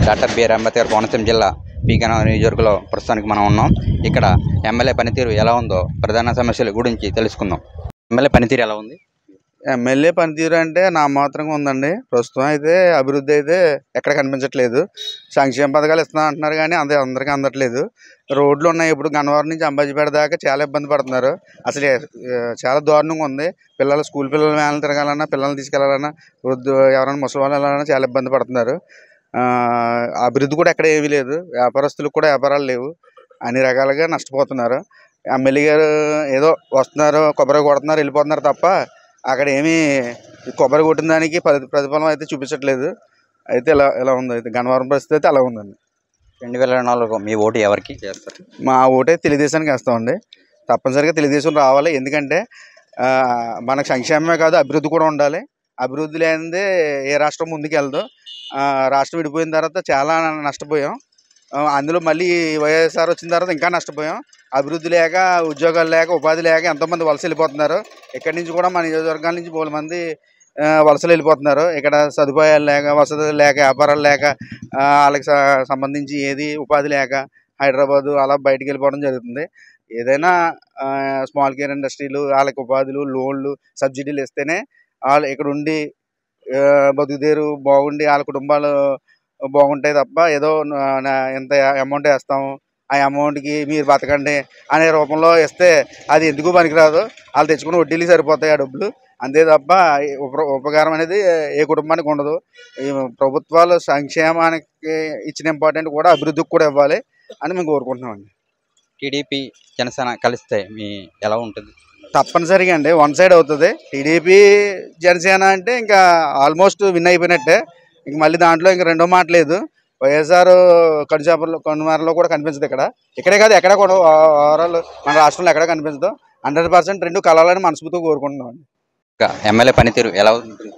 doctor BR Ambedkar Konaseema జిల్లా పీకన నియోజకవర్గంలో ప్రస్తుతానికి మనం ఉన్నాం ఇక్కడ ఎమ్మెల్యే పనితీరు ఎలా ఉందో ప్రధాన సమస్యల గురించి తెలుసుకుందాం ఎమ్మెల్యే పనితీరు ఎలా ఉంది ఎమ్మెల్యే పనితీరు అంటే నా మాత్రంగా ఉందండి ప్రస్తుతం అయితే అభివృద్ధి అయితే ఎక్కడ కనిపించట్లేదు సంక్షేమ పథకాలు ఇస్తున్నా అంటున్నారు కానీ అందే అందరికీ అందట్లేదు రోడ్లు ఉన్నాయి ఇప్పుడు గన్నవరం నుంచి అంబాజీపేట దాకా చాలా ఇబ్బంది పడుతున్నారు అసలు ఏ- చాలా దారుణంగా ఉంది పిల్లలు స్కూల్ పిల్లలు వేళలు తిరగాలన్నా పిల్లల్ని తీసుకెళ్లాలన్నా వృద్ధు ఎవరైనా ముసలి వాళ్ళు వెళ్ళాలన్నా చాలా ఇబ్బంది పడుతున్నారు ఆ, అభివృద్ధి కూడా ఎక్కడ ఏమీ లేదు వ్యాపారస్తులకు కూడా వ్యాపారాలు లేవు అన్ని రకాలుగా నష్టపోతున్నారు ఎమ్మెల్యే గారు ఏదో వస్తున్నారు కొబ్బరి కొడుతున్నారు వెళ్ళిపోతున్నారు తప్ప అక్కడ ఏమీ కొబ్బరి కొట్టిన దానికి ప్రతి ప్రతిఫలం అయితే చూపించట్లేదు అయితే ఇలా ఇలా ఉంది అయితే గన్నవరం పరిస్థితి అయితే అలా ఉందండి రెండు వేల నాలుగు మీ ఓటు ఎవరికి చేస్తారు మా ఓటే తెలుగుదేశానికి వేస్తామండి తప్పనిసరిగా తెలుగుదేశం రావాలి ఎందుకంటే ఆ, మనకు సంక్షేమమే కాదు అభివృద్ధి కూడా ఉండాలి అభివృద్ధి లేనిదే ఏ రాష్ట్రం ముందుకు వెళ్దు ఆ, రాష్ట్రం విడిపోయిన తర్వాత చాలా నష్టపోయాం ఆ, అందులో మళ్ళీ వైఎస్ఆర్ వచ్చిన తర్వాత ఇంకా నష్టపోయాం అభివృద్ధి లేక ఉద్యోగాలు లేక ఉపాధి లేక ఎంతోమంది వలస వెళ్ళిపోతున్నారు ఇక్కడి నుంచి కూడా మన నియోజకవర్గాల నుంచి బోలు మంది ఆ, వలసలు వెళ్ళిపోతున్నారు ఇక్కడ సదుపాయాలు లేక వసతులు లేక వ్యాపారాలు లేక ఆ, వాళ్ళకి స- సంబంధించి ఏది ఉపాధి లేక హైదరాబాదు అలా బయటికి వెళ్ళిపోవడం జరుగుతుంది ఏదైనా స్మాల్ కేర్ ఇండస్ట్రీలు వాళ్ళకి ఉపాధులు లోన్లు సబ్సిడీలు ఇస్తేనే వాళ్ళు ఇక్కడ ఉండి ఆ, బతుకుదేరు బాగుండి వాళ్ళ కుటుంబాలు బాగుంటాయి తప్ప ఏదో నా- నా- ఎంత అమౌంట్ వేస్తాము ఆ అమౌంట్కి మీరు బతకండి అనే రూపంలో ఇస్తే అది ఎందుకు పనికిరాదు వాళ్ళు తెచ్చుకున్న వడ్డీలు సరిపోతాయి ఆ డబ్బులు అంతే తప్ప ఈ ఉప ఉపకారం అనేది ఏ కుటుంబానికి ఉండదు ఈ ప్రభుత్వాలు సంక్షేమానికి ఇచ్చిన ఇంపార్టెంట్ కూడా అభివృద్ధికి కూడా ఇవ్వాలి అని మేము కోరుకుంటున్నామండి టీడీపీ జనసేన కలిస్తే మీ ఎలా ఉంటుంది తప్పనిసరిగా అండి వన్ సైడ్ అవుతుంది టీడీపీ జనసేన అంటే ఇంకా ఆల్మోస్ట్ విన్ అయిపోయినట్టే ఇంక మళ్ళీ దాంట్లో ఇంకా రెండో మాట లేదు వైఎస్ఆర్ కనుచాపర్లో కనుమారలో కూడా కనిపించదు ఇక్కడ ఇక్కడే కాదు ఎక్కడ కూడా ఓవరాల్ మన రాష్ట్రంలో ఎక్కడ కనిపించదు హండ్రెడ్ పర్సెంట్ రెండు కలాలని మనస్ఫూర్తిగా కోరుకుంటున్నాం ఇంకా ఎమ్మెల్యే పనితీరు ఎలా ఉంది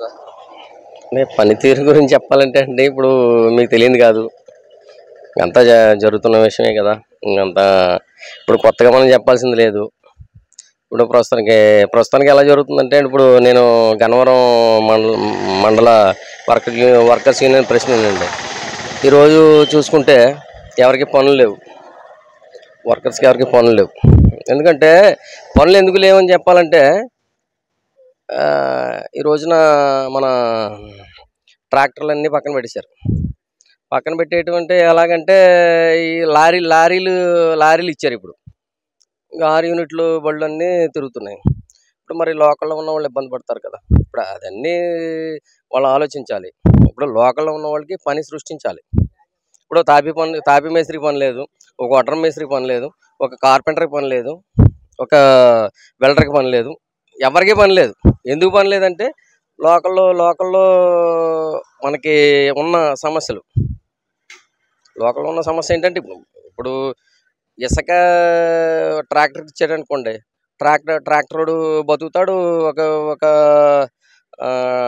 అంటే పనితీరు గురించి చెప్పాలంటే అండి ఇప్పుడు మీకు తెలియదు కాదు అంతా జ- జరుగుతున్న విషయమే కదా ఇంకంతా ఇప్పుడు కొత్తగా మనం చెప్పాల్సింది లేదు ఇప్పుడు ప్రస్తుతానికి ప్రస్తుతానికి ఎలా జరుగుతుందంటే ఇప్పుడు నేను గన్నవరం మండల మండల వర్కర్ యూ- వర్కర్స్ యూనియన్ ప్రెసిడెంట్ అండి ఈరోజు చూసుకుంటే ఎవరికి పనులు లేవు వర్కర్స్కి ఎవరికి పనులు లేవు ఎందుకంటే పనులు ఎందుకు లేవని చెప్పాలంటే ఆ, ఈ రోజున మన ట్రాక్టర్లు అన్నీ పక్కన పెట్టేశారు పక్కన పెట్టేటువంటి ఎలాగంటే ఈ లారీ లారీలు లారీలు ఇచ్చారు ఇప్పుడు ఇంకా ఆరు యూనిట్లు బళ్ళు అన్నీ తిరుగుతున్నాయి ఇప్పుడు మరి లోకల్లో ఉన్న వాళ్ళు ఇబ్బంది పడతారు కదా ఇప్పుడు అదన్నీ వాళ్ళు ఆలోచించాలి ఇప్పుడు లోకల్లో ఉన్న వాళ్ళకి పని సృష్టించాలి ఇప్పుడు తాపి పని తాపి మేస్త్రికి పని లేదు ఒక వడ్రం మేస్త్రికి పని లేదు ఒక కార్పెంటర్కి పని లేదు ఒక వెల్డర్కి పని లేదు ఎవరికి పని లేదు ఎందుకు పని లేదంటే లోకల్లో లోకల్లో మనకి ఉన్న సమస్యలు లోకల్లో ఉన్న సమస్య ఏంటంటే ఇప్పుడు ఇప్పుడు ఇసుక ట్రాక్టర్కి ఇచ్చాడు అనుకోండి ట్రాక్టర్ ట్రాక్టరోడు బతుకుతాడు ఒక ఒక ఆ,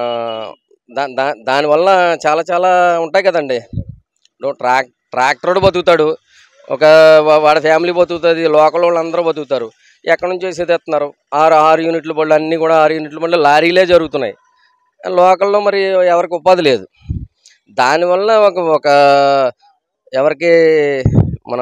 దా దా దానివల్ల చాలా చాలా ఉంటాయి కదండి ఇప్పుడు ట్రాక్ ట్రాక్టరోడు బతుకుతాడు ఒక వా- వాడి ఫ్యామిలీ బతుకుతుంది లోకల్ వాళ్ళు అందరూ బతుకుతారు ఎక్కడి నుంచి వేసి తెస్తున్నారు ఆరు ఆరు యూనిట్ల బళ్ళు అన్నీ కూడా ఆరు యూనిట్ల బళ్ళు లారీలే జరుగుతున్నాయి లోకల్లో మరి ఎవరికి ఉపాధి లేదు దానివల్ల ఒక ఒక ఎవరికి మన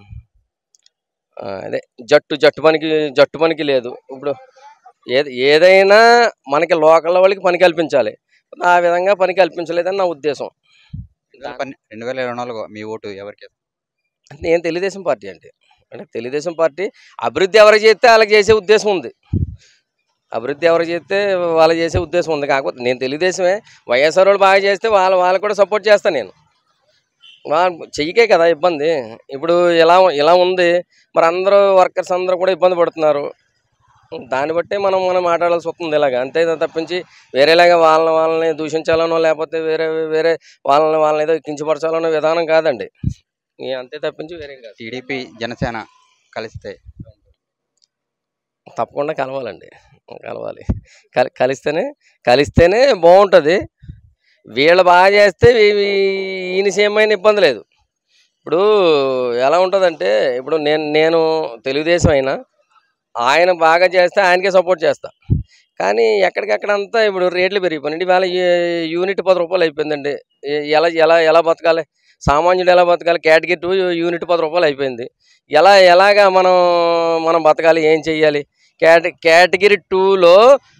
ఆ, అదే జట్టు జట్టు పనికి జట్టు పనికి లేదు ఇప్పుడు ఏది ఏదైనా మనకి లోకల్ వాళ్ళకి పని కల్పించాలి ఆ విధంగా పని కల్పించలేదని నా ఉద్దేశం రెండు వేల ఇరవై నాలుగు మీ ఓటు ఎవరికి నేను తెలుగుదేశం పార్టీ అండి అంటే తెలుగుదేశం పార్టీ అభివృద్ధి ఎవరు చేస్తే వాళ్ళకి చేసే ఉద్దేశం ఉంది అభివృద్ధి ఎవరు చేస్తే వాళ్ళు చేసే ఉద్దేశం ఉంది కాకపోతే నేను తెలుగుదేశమే వైఎస్ఆర్ వాళ్ళు బాగా చేస్తే వాళ్ళ వాళ్ళకు కూడా సపోర్ట్ చేస్తాను నేను వా- చెయ్యకే కదా ఇబ్బంది ఇప్పుడు ఇలా ఇలా ఉంది మరి అందరూ వర్కర్స్ అందరూ కూడా ఇబ్బంది పడుతున్నారు దాన్ని బట్టే మనం మనం మాట్లాడాల్సి వస్తుంది ఇలాగ అంతే తప్పించి వేరేలాగా వాళ్ళని వాళ్ళని దూషించాలనో లేకపోతే వేరే వేరే వాళ్ళని వాళ్ళని ఏదో కించపరచాలనో విధానం కాదండి ఈ అంతే తప్పించి వేరేం కాదు టీడీపీ జనసేన కలిస్తే తప్పకుండా కలవాలండి కలవాలి కలి కలిస్తేనే కలిస్తేనే బాగుంటుంది వీళ్ళు బాగా చేస్తే వీ- వీ- ఈయన సేమైన ఇబ్బంది లేదు ఇప్పుడు ఎలా ఉంటుందంటే ఇప్పుడు నేను నేను తెలుగుదేశం అయినా ఆయన బాగా చేస్తే ఆయనకే సపోర్ట్ చేస్తా కానీ ఎక్కడికెక్కడ అంతా ఇప్పుడు రేట్లు పెరిగిపోయినాయి ఇవాళ ఈ- యూనిట్ పది రూపాయలు అయిపోయిందండి ఏ- ఎలా ఎలా ఎలా బతకాలి సామాన్యుడు ఎలా బతకాలి కేటగిరీ టూ యూనిట్ పది రూపాయలు అయిపోయింది ఎలా ఎలాగా మనం మనం బతకాలి ఏం చెయ్యాలి కేట కేటగిరీ టూలో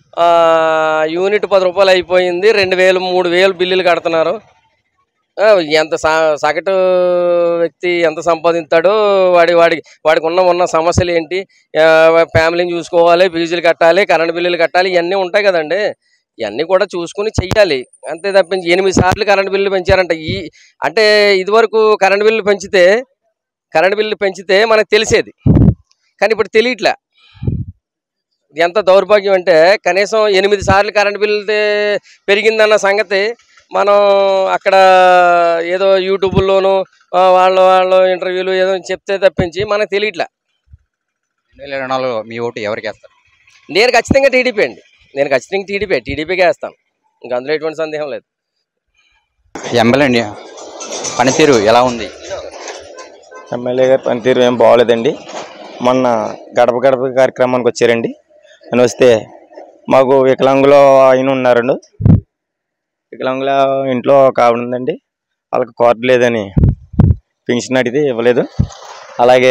యూనిట్ పది రూపాయలు అయిపోయింది రెండు వేలు మూడు వేలు బిల్లులు కడుతున్నారు ఆ, ఎంత స- సగటు వ్యక్తి ఎంత సంపాదిస్తాడో వాడి వాడికి వాడికి ఉన్న ఉన్న సమస్యలు ఏంటి ఆ, ఫ్యామిలీని చూసుకోవాలి ఫీజులు కట్టాలి కరెంట్ బిల్లులు కట్టాలి ఇవన్నీ ఉంటాయి కదండి ఇవన్నీ కూడా చూసుకుని చెయ్యాలి అంతే తప్పించి ఎనిమిది సార్లు కరెంట్ బిల్లు పెంచారంట ఈ అంటే ఇదివరకు కరెంట్ బిల్లు పెంచితే కరెంట్ బిల్లు పెంచితే మనకు తెలిసేది కానీ ఇప్పుడు తెలియట్లే ఎంత దౌర్భాగ్యం అంటే కనీసం ఎనిమిది సార్లు కరెంట్ బిల్లు తే- పెరిగిందన్న సంగతి మనం అక్కడ ఏదో యూట్యూబ్లోను ఆ, వాళ్ళ వాళ్ళ ఇంటర్వ్యూలు ఏదో చెప్తే తప్పించి మనకు తెలియట్లే రెండు వేల ఇరవై నాలుగులో మీ ఓటు ఎవరికి వేస్తారు నేను ఖచ్చితంగా టీడీపీ అండి నేను ఖచ్చితంగా టీడీపీ టీడీపీకే వేస్తాను ఇంకా అందులో ఎటువంటి సందేహం లేదు ఎమ్మెల్యే పనితీరు ఎలా ఉంది ఎమ్మెల్యే గారి పనితీరు ఏం బాగోలేదండి మొన్న గడప గడప కార్యక్రమానికి వచ్చారండి అని వస్తే మాకు వికలాంగులో ఆయన ఉన్నారండి వికలాంగుల ఇంట్లో ఒక ఆవిడ ఉందండి వాళ్ళకి కార్డు లేదని పెన్షన్ అడిగితే ఇవ్వలేదు అలాగే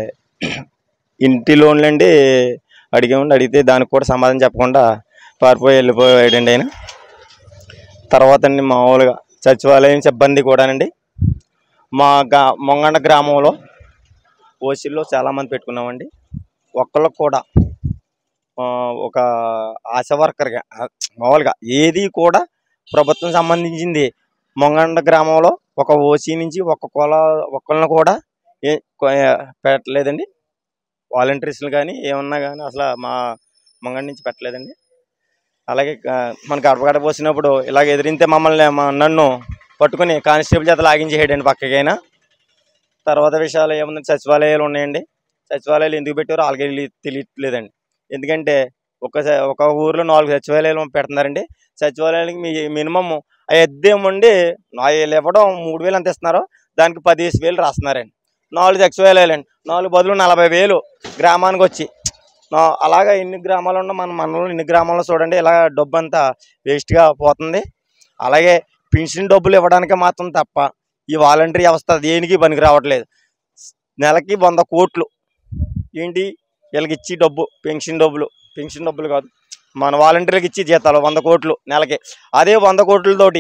ఇంటి లోన్లు అండి అడిగామండి అడిగితే దానికి కూడా సమాధానం చెప్పకుండా పారిపోయి వెళ్ళిపోయాడండి ఆయన తర్వాత అండి మామూలుగా సచివాలయం సిబ్బంది కూడానండి మా గా మొంగండ గ్రామంలో ఓసీల్లో చాలామంది పెట్టుకున్నామండి ఒక్కళ్ళకు కూడా ఆ, ఒక ఆశా వర్కర్గా ఆ, మామూలుగా ఏది కూడా ప్రభుత్వం సంబంధించింది మొంగండ గ్రామంలో ఒక ఓసీ నుంచి ఒక కుల ఒక్కళ్ళని కూడా ఏ కొ- పెట్టలేదండి వాలంటీర్స్లు కానీ ఏమన్నా కానీ అసలు మా మొంగండ నుంచి పెట్టలేదండి అలాగే ఆ, మన గడప గడప పోసినప్పుడు ఇలాగ ఎదిరితే మమ్మల్ని మా నన్ను పట్టుకుని కానిస్టేబుల్ చేత లాగించేయడండి పక్కకైనా తర్వాత విషయాలు ఏముందంటే సచివాలయాలు ఉన్నాయండి సచివాలయాలు ఎందుకు పెట్టారో వాళ్ళకి తెలి- తెలియట్లేదండి ఎందుకంటే ఒక స- ఒక ఊర్లో నాలుగు సచివాలయాలు పెడుతున్నారండి సచివాలయానికి మీ మినిమం అద్దెమండి వేలు ఇవ్వడం మూడు వేలు ఎంత ఇస్తున్నారో దానికి పదిహేను వేలు రాస్తున్నారండి నాలుగు సచివాలయాలండి నాలుగు బదులు నలభై వేలు గ్రామానికి వచ్చి నా- అలాగా ఎన్ని గ్రామాలు ఉన్నా మన మనలో ఎన్ని గ్రామాల్లో చూడండి ఇలా డబ్బు అంతా వేస్ట్గా పోతుంది అలాగే పెన్షన్ డబ్బులు ఇవ్వడానికి మాత్రం తప్ప ఈ వాలంటరీ వ్యవస్థ దేనికి పనికి రావట్లేదు నెలకి వంద కోట్లు ఏంటి వీళ్ళకి ఇచ్చి డబ్బు పెన్షన్ డబ్బులు పెన్షన్ డబ్బులు కాదు మన వాలంటీర్లకు ఇచ్చి జీతాలు వంద కోట్లు నెలకి అదే వంద కోట్లతోటి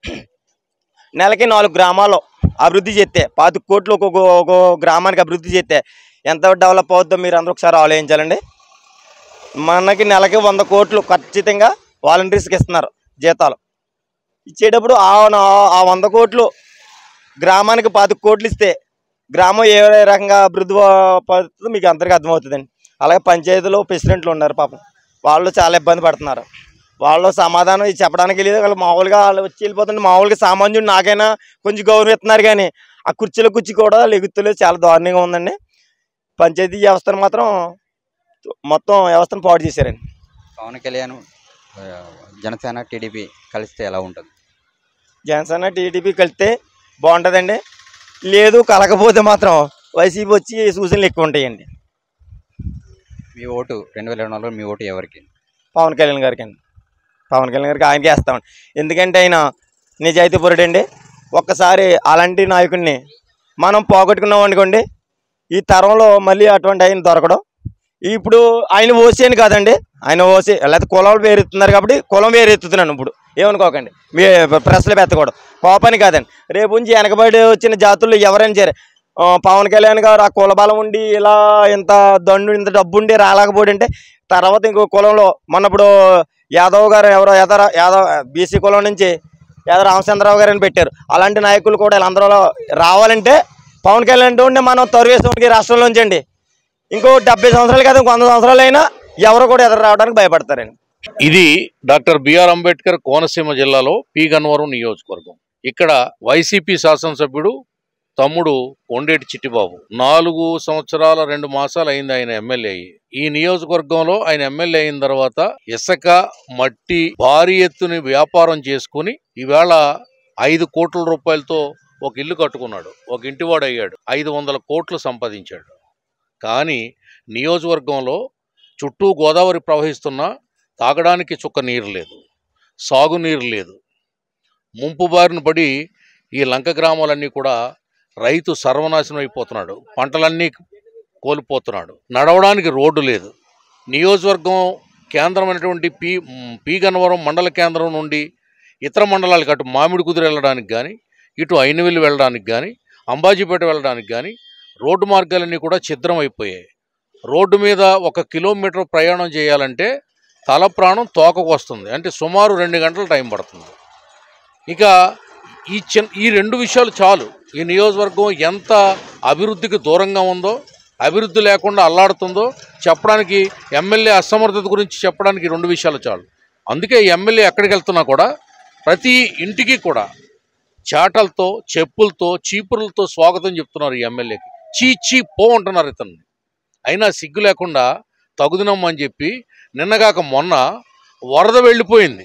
నెలకి నాలుగు గ్రామాల్లో అభివృద్ధి చేస్తే పాతిక కోట్లు ఒక్కొక్క ఒక్కో గ్రామానికి అభివృద్ధి చేస్తే ఎంత డెవలప్ అవుద్దో మీరు అందరూ ఒకసారి ఆలోచించాలండి మనకి నెలకి వంద కోట్లు ఖచ్చితంగా వాలంటీర్స్కి ఇస్తున్నారు జీతాలు ఇచ్చేటప్పుడు ఆ నా- ఆ వంద కోట్లు గ్రామానికి పాతిక కోట్లు ఇస్తే గ్రామం ఏ రకంగా అభివృద్ధి పడుతుందో మీకు అందరికీ అర్థమవుతుందండి అలాగే పంచాయతీలో ప్రెసిడెంట్లు ఉన్నారు పాపం వాళ్ళు చాలా ఇబ్బంది పడుతున్నారు వాళ్ళు సమాధానం ఇది చెప్పడానికి లేదు వాళ్ళు మామూలుగా వాళ్ళు వచ్చి వెళ్ళిపోతుంటే మామూలుగా సామాన్యుడు నాకైనా కొంచెం గౌరవిస్తున్నారు కానీ ఆ కుర్చీలో కుర్చీ కూడా లెగుతులేదు చాలా దారుణంగా ఉందండి పంచాయతీ వ్యవస్థను మాత్రం మొత్తం వ్యవస్థను పాడు చేశారండి పవన్ కళ్యాణ్ ఆ, జనసేన టీడీపీ కలిస్తే ఎలా ఉంటుంది జనసేన టీడీపీ కలిస్తే బాగుంటుందండి లేదు కలకపోతే మాత్రం వైసీపీ వచ్చి సూచనలు ఎక్కువ ఉంటాయండి మీ ఓటు రెండు వేల ఇరవై నాలుగులో మీ ఓటు ఎవరికి పవన్ కళ్యాణ్ గారికి అండి పవన్ కళ్యాణ్ గారికి ఆయనకి వేస్తామండి ఎందుకంటే ఆయన నిజాయితీపరుడు అండి ఒక్కసారి అలాంటి నాయకుడిని మనం పోగొట్టుకున్నాం అనుకోండి ఈ తరంలో మళ్ళీ అటువంటి ఆయన దొరకడం ఇప్పుడు ఆయన ఓసీ అని కాదండి ఆయన ఓసీ లేకపోతే కులం వేరెత్తున్నారు కాబట్టి కులం వేరెత్తుతున్నాను ఇప్పుడు ఏమనుకోకండి మీ ప్రెస్లు పెట్టకూడదు కోపని కాదండి రేపు నుంచి వెనకబడి వచ్చిన జాతుల్లో ఎవరైనా సరే ఆ, పవన్ కళ్యాణ్ గారు ఆ కుల బలం ఉండి ఇలా ఇంత దండు ఇంత డబ్బు ఉండి రాలేకపోయి అంటే తర్వాత ఇంకో కులంలో మొన్నప్పుడు యాదవ్ గారు ఎవరో యాదవ యాదవ్ బీసీ కులం నుంచి యాదవ్ రామచంద్రరావు గారు అని పెట్టారు అలాంటి నాయకులు కూడా వీళ్ళందరూ రావాలంటే పవన్ కళ్యాణ్ ఉంటే మనం తరువేశ్వరికి రాష్ట్రంలో ఉంచండి ఇంకో డెబ్బై సంవత్సరాలు కాదు ఇంకో వంద సంవత్సరాలు అయినా ఎవరు కూడా ఎదురు రావడానికి భయపడతారండి ఇది డాక్టర్ బిఆర్ అంబేద్కర్ కోనసీమ జిల్లాలో పి గన్నవరం నియోజకవర్గం ఇక్కడ వైసీపీ శాసనసభ్యుడు తమ్ముడు కొండేటి చిట్టిబాబు నాలుగు సంవత్సరాల రెండు మాసాలు అయింది ఆయన ఎమ్మెల్యే అయ్యి ఈ నియోజకవర్గంలో ఆయన ఎమ్మెల్యే అయిన తర్వాత ఇసుక మట్టి భారీ ఎత్తుని వ్యాపారం చేసుకుని ఈవేళ ఐదు కోట్ల రూపాయలతో ఒక ఇల్లు కట్టుకున్నాడు ఒక ఇంటివాడు అయ్యాడు ఐదు వందల కోట్లు సంపాదించాడు కానీ నియోజకవర్గంలో చుట్టూ గోదావరి ప్రవహిస్తున్న తాగడానికి చుక్క నీరు లేదు సాగునీరు లేదు ముంపు బారిన పడి ఈ లంక గ్రామాలన్నీ కూడా రైతు సర్వనాశనం అయిపోతున్నాడు పంటలన్నీ కోల్పోతున్నాడు నడవడానికి రోడ్డు లేదు నియోజకవర్గం కేంద్రమైనటువంటి పీ మ్, పీ గన్నవరం మండల కేంద్రం నుండి ఇతర మండలాలకు అటు మామిడి కుదిరి వెళ్ళడానికి కానీ ఇటు అయినవెల్లి వెళ్ళడానికి కానీ అంబాజీపేట వెళ్ళడానికి కానీ రోడ్డు మార్గాలన్నీ కూడా ఛిద్రం అయిపోయాయి రోడ్డు మీద ఒక కిలోమీటర్ ప్రయాణం చేయాలంటే తల ప్రాణం తోకకు వస్తుంది అంటే సుమారు రెండు గంటల టైం పడుతుంది ఇక ఈ చిన్న ఈ రెండు విషయాలు చాలు ఈ నియోజకవర్గం ఎంత అభివృద్ధికి దూరంగా ఉందో అభివృద్ధి లేకుండా అల్లాడుతుందో చెప్పడానికి ఎమ్మెల్యే అసమర్థత గురించి చెప్పడానికి ఈ రెండు విషయాలు చాలు అందుకే ఈ ఎమ్మెల్యే ఎక్కడికి వెళ్తున్నా కూడా ప్రతి ఇంటికి కూడా చాటలతో చెప్పులతో చీపురులతో స్వాగతం చెప్తున్నారు ఈ ఎమ్మెల్యేకి చీ చీ పో అంటున్నారు ఇతన్ని అయినా సిగ్గు లేకుండా తగుదినమ్మని చెప్పి నిన్నగాక మొన్న వరద వెళ్ళిపోయింది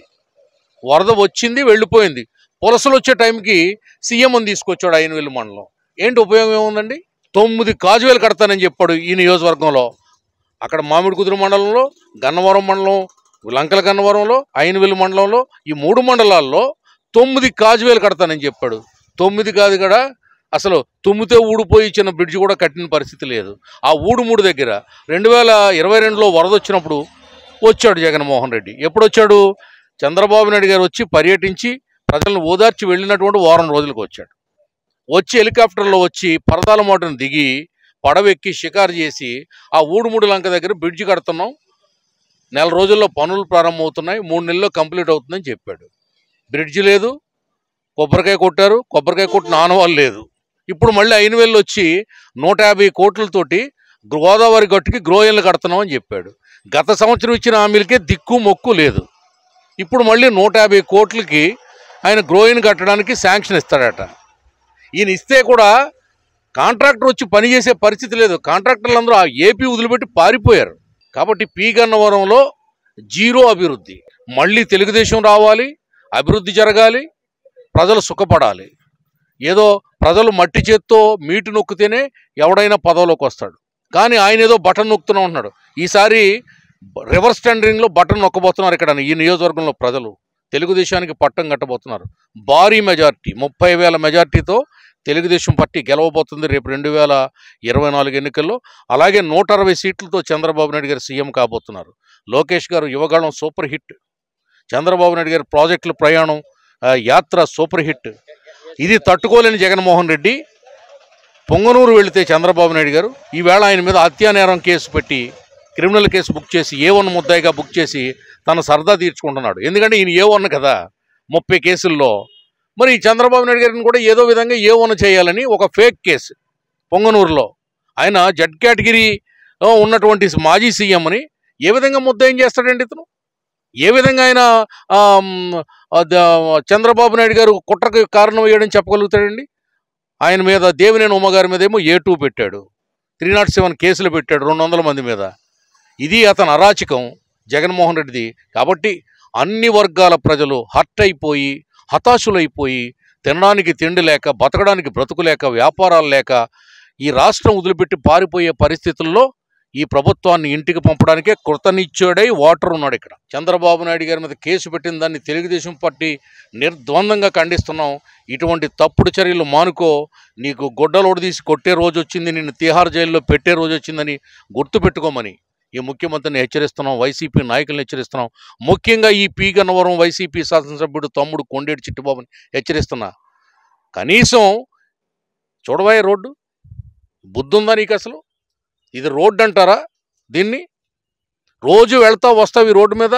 వరద వచ్చింది వెళ్ళిపోయింది పులసలు వచ్చే టైంకి సీఎం తీసుకొచ్చాడు అయినవెల్లి మండలం ఏంటి ఉపయోగం ఏముందండి తొమ్మిది కాజువేలు కడతానని చెప్పాడు ఈ నియోజకవర్గంలో అక్కడ మామిడి కుదురు మండలంలో గన్నవరం మండలం లంకల గన్నవరంలో అయినవెల్లి మండలంలో ఈ మూడు మండలాల్లో తొమ్మిది కాజువేలు కడతానని చెప్పాడు తొమ్మిది కాదు కూడా అసలు తుమ్మితే ఊడిపోయి ఇచ్చిన బ్రిడ్జ్ కూడా కట్టిన పరిస్థితి లేదు ఆ ఊడుమూడు దగ్గర రెండు వేల ఇరవై రెండులో వరద వచ్చినప్పుడు వచ్చాడు జగన్మోహన్ రెడ్డి ఎప్పుడు వచ్చాడు చంద్రబాబు నాయుడు గారు వచ్చి పర్యటించి ప్రజలను ఓదార్చి వెళ్ళినటువంటి వారం రోజులకు వచ్చాడు వచ్చి హెలికాప్టర్లో వచ్చి పరదాల మోటను దిగి పడవెక్కి షికారు చేసి ఆ ఊడుమూడు లంక దగ్గర బ్రిడ్జ్ కడుతున్నాం నెల రోజుల్లో పనులు ప్రారంభమవుతున్నాయి మూడు నెలల్లో కంప్లీట్ అవుతుందని చెప్పాడు బ్రిడ్జ్ లేదు కొబ్బరికాయ కొట్టారు కొబ్బరికాయ కొట్టిన ఆనవాళ్ళు లేదు ఇప్పుడు మళ్ళీ అయినవేళ్ళు వచ్చి నూట యాభై కోట్లతోటి గోదావరి గట్టుకి గ్రోయన్లు కడుతున్నాం అని చెప్పాడు గత సంవత్సరం ఇచ్చిన హామీలకే దిక్కు మొక్కు లేదు ఇప్పుడు మళ్ళీ నూట యాభై కోట్లకి ఆయన గ్రోయిన్ కట్టడానికి శాంక్షన్ ఇస్తాడట ఈయన ఇస్తే కూడా కాంట్రాక్టర్ వచ్చి పనిచేసే పరిస్థితి లేదు కాంట్రాక్టర్లు అందరూ ఆ ఏపీ వదిలిపెట్టి పారిపోయారు కాబట్టి పీ గన్నవరంలో జీరో అభివృద్ధి మళ్ళీ తెలుగుదేశం రావాలి అభివృద్ధి జరగాలి ప్రజలు సుఖపడాలి ఏదో ప్రజలు మట్టి చేత్తో మీటు నొక్కితేనే ఎవడైనా పదవిలోకి వస్తాడు కానీ ఆయన ఏదో బటన్ నొక్కుతూనే ఉంటున్నాడు ఈసారి రివర్స్ టెండరింగ్లో బటన్ నొక్కబోతున్నారు ఇక్కడ ఈ నియోజకవర్గంలో ప్రజలు తెలుగుదేశానికి పట్టం కట్టబోతున్నారు భారీ మెజార్టీ ముప్పై వేల మెజార్టీతో తెలుగుదేశం పార్టీ గెలవబోతుంది రేపు రెండు వేల ఇరవై నాలుగు ఎన్నికల్లో అలాగే నూట అరవై సీట్లతో చంద్రబాబు నాయుడు గారు సీఎం కాబోతున్నారు లోకేష్ గారు యువగాళం సూపర్ హిట్ చంద్రబాబు నాయుడు గారి ప్రాజెక్టుల ప్రయాణం ఆ, యాత్ర సూపర్ హిట్ ఇది తట్టుకోలేని జగన్మోహన్ రెడ్డి పొంగనూరు వెళితే చంద్రబాబు నాయుడు గారు ఈవేళ ఆయన మీద హత్యానేరం కేసు పెట్టి క్రిమినల్ కేసు బుక్ చేసి ఏ వన్ ముద్దాయిగా బుక్ చేసి తన సరదా తీర్చుకుంటున్నాడు ఎందుకంటే ఈయన ఏ వన్ కదా ముప్పై కేసుల్లో మరి ఈ చంద్రబాబు నాయుడు గారిని కూడా ఏదో విధంగా ఏ వన్ చేయాలని ఒక ఫేక్ కేసు పొంగనూరులో ఆయన జడ్ కేటగిరీలో ఉన్నటువంటి మాజీ సీఎంని ఏ విధంగా ముద్దాయం చేస్తాడండి ఇతను ఏ విధంగా ఆయన ఆమ్, ఆ, ద- చంద్రబాబు నాయుడు గారు కుట్రకు కారణం వేయడం చెప్పగలుగుతాడండి ఆయన మీద దేవినేని ఉమ్మగారి మీద ఏమో ఏ టూ పెట్టాడు త్రీ నాట్ సెవెన్ కేసులు పెట్టాడు రెండు వందల మంది మీద ఇది అతని అరాచకం జగన్మోహన్ రెడ్డిది కాబట్టి అన్ని వర్గాల ప్రజలు హర్ట్ అయిపోయి హతాశులైపోయి తినడానికి తిండి లేక బతకడానికి బ్రతుకు లేక వ్యాపారాలు లేక ఈ రాష్ట్రం వదిలిపెట్టి పారిపోయే పరిస్థితుల్లో ఈ ప్రభుత్వాన్ని ఇంటికి పంపడానికే కృతనిశ్చయుడై ఓటర్ ఉన్నాడు ఇక్కడ చంద్రబాబు నాయుడు గారి మీద కేసు పెట్టిన దాన్ని తెలుగుదేశం పార్టీ నిర్ద్వందంగా ఖండిస్తున్నాం ఇటువంటి తప్పుడు చర్యలు మానుకో నీకు గుడ్డలోడు తీసి కొట్టే రోజు వచ్చింది నిన్ను తిహార్ జైల్లో పెట్టే రోజు వచ్చిందని గుర్తుపెట్టుకోమని ఈ ముఖ్యమంత్రిని హెచ్చరిస్తున్నాం వైసీపీ నాయకులను హెచ్చరిస్తున్నాం ముఖ్యంగా ఈ పీ గన్నవరం వైసీపీ శాసనసభ్యుడు తమ్ముడు కొండేటి చిట్టుబాబుని హెచ్చరిస్తున్నా కనీసం చూడవాయి రోడ్డు బుద్ధుందా నీకు అసలు ఇది రోడ్డు అంటారా దీన్ని రోజు వెళ్తా వస్తావు ఈ రోడ్డు మీద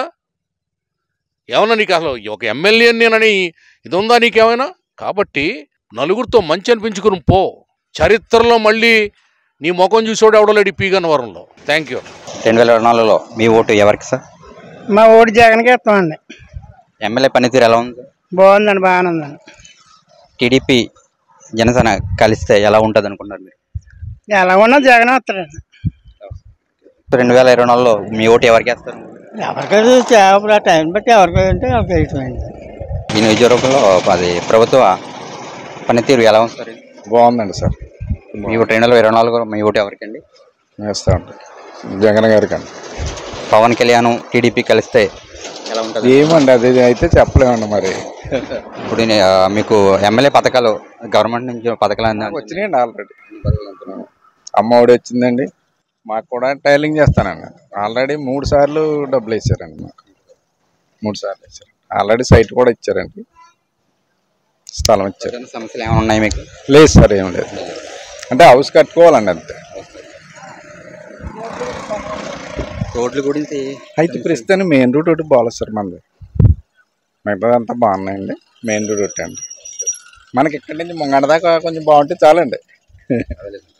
ఏమన్నా నీకు అసలు ఒక ఎమ్మెల్యే నేనని ఇది ఉందా నీకేమైనా కాబట్టి నలుగురితో మంచి అనిపించుకుని పో చరిత్రలో మళ్ళీ నీ ముఖం చూసేవాడు ఎవడలేడు ఈ పీ గన్నవరంలో థ్యాంక్ యూ రెండు వేల ఇరవై నాలుగులో మీ ఓటు ఎవరికి సార్ మా ఓడి జగన్కి ఇస్తామండి ఎమ్మెల్యే పనితీరు ఎలా ఉంది బాగుందండి బాగానే ఉందండి టీడీపీ జనసేన కలిస్తే ఎలా ఉంటుంది అనుకుంటున్నారు మీరు ఎలా ఉన్నా జగన్ వస్తాడండి రెండు వేల ఇరవై నాలుగులో మీ ఓటు ఎవరికి వేస్తారు ఎవరికైతే ఇప్పుడు ఆ టైం బట్టి ఎవరికి అంటే వాళ్ళకి వేయటమండి ఈ నియోజకవర్గంలో అది ప్రభుత్వ పనితీరు ఎలా ఉంది సార్ బాగుందండి సార్ మీ ఓటు రెండు వేల ఇరవై నాలుగులో మీ ఓటు ఎవరికి అండి వేస్తా ఉంటాం జగన్ గారికి అండి పవన్ కళ్యాణ్ టీడీపీ కలిస్తే ఎలా ఉంటుంది ఏమండి అది అయితే చెప్పలేమండి మరి ఇప్పుడు నే- ఆ, మీకు ఎమ్మెల్యే పథకాలు గవర్నమెంట్ నుంచి పథకాలు అందినా- వచ్చినాయండి ఆల్రెడీ అమ్మ ఒడి వచ్చిందండి మాకు కూడా టైలింగ్ చేస్తానండి ఆల్రెడీ మూడు సార్లు డబ్బులు వేసారండి మాకు మూడు సార్లు వేసారు ఆల్రెడీ సైట్ కూడా ఇచ్చారండి స్థలం ఇచ్చారు ప్రధాన సమస్యలు ఏమైనా ఉన్నాయి మీకు లేదు సార్ ఏం లేదు అంటే హౌస్ కట్టుకోవాలండి అంతే రోడ్ల గురించి అయితే ప్రస్తుతానికి మెయిన్ రూట్ ఒకటి బాగాలేదు సార్ మనది మిగతాదంతా బాగున్నాయండి మెయిన్ రూట్ ఒకటి అండి మనకి ఇక్కడి నుంచి ముంగండ దాకా కొంచెం బాగుంటే చాలండి